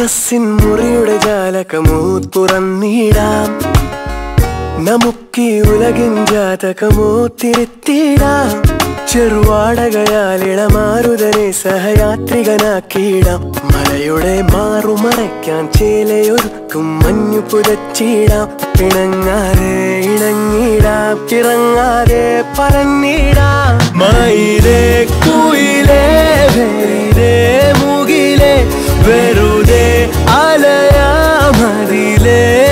മനസ്സിൻ മുറിയുടെ ജാലകമോ തുറന്നിടാം നമുക്കീ ഉലകിൻ ജാതകമോ തിരുത്തിടാം ചെറുവാടകയാൽ ഇളമാരുതനെ സഹയാത്രികനാക്കിയിടാം മലയുടെ മാറുമറയ്ക്കാൻ ചേലയൊരുക്കും മഞ്ഞു പുതച്ചിടാം പിണങ്ങാതെ ഇണങ്ങിടാം ഇറങ്ങാതെ പറഞ്ഞിടാം മയിലേ കുയിലേ വേരേ മുകിലേ വെറുതെ അലയാമതിലേ